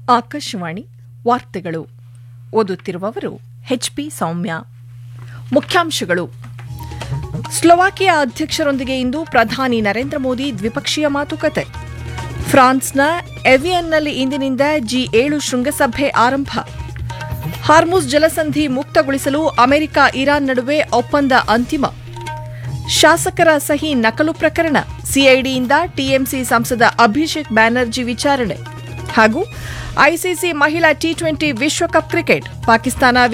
ಆಕಾಶವಾಣಿ ವಾರ್ತೆಗಳು ಓದುತ್ತಿರುವವರು ಎಚ್ಪಿ ಸೌಮ್ಯ ಮುಖ್ಯಾಂಶಗಳು ಸ್ಲೋವಾಕಿಯಾ ಅಧ್ಯಕ್ಷರೊಂದಿಗೆ ಇಂದು ಪ್ರಧಾನಿ ನರೇಂದ್ರ ಮೋದಿ ದ್ವಿಪಕ್ಷೀಯ ಮಾತುಕತೆ ಫ್ರಾನ್ಸ್ನ ಎವಿಯನ್ನಲ್ಲಿ ಇಂದಿನಿಂದ ಜಿ ಏಳು ಶೃಂಗಸಭೆ ಆರಂಭ ಹಾರ್ಮುಸ್ ಜಲಸಂಧಿ ಮುಕ್ತಗೊಳಿಸಲು ಅಮೆರಿಕ ಇರಾನ್ ನಡುವೆ ಒಪ್ಪಂದ ಅಂತಿಮ ಶಾಸಕರ ಸಹಿ ನಕಲು ಪ್ರಕರಣ ಸಿಐಡಿಯಿಂದ ಟಿಎಂಸಿ ಸಂಸದ ಅಭಿಷೇಕ್ ಬ್ಯಾನರ್ಜಿ ವಿಚಾರಣೆ ಹಾಗೂ ಐಸಿಸಿ ಮಹಿಳಾ ಟಿ ಟ್ವೆಂಟಿ ವಿಶ್ವಕಪ್ ಕ್ರಿಕೆಟ್ ಪಾಕಿಸ್ತಾನ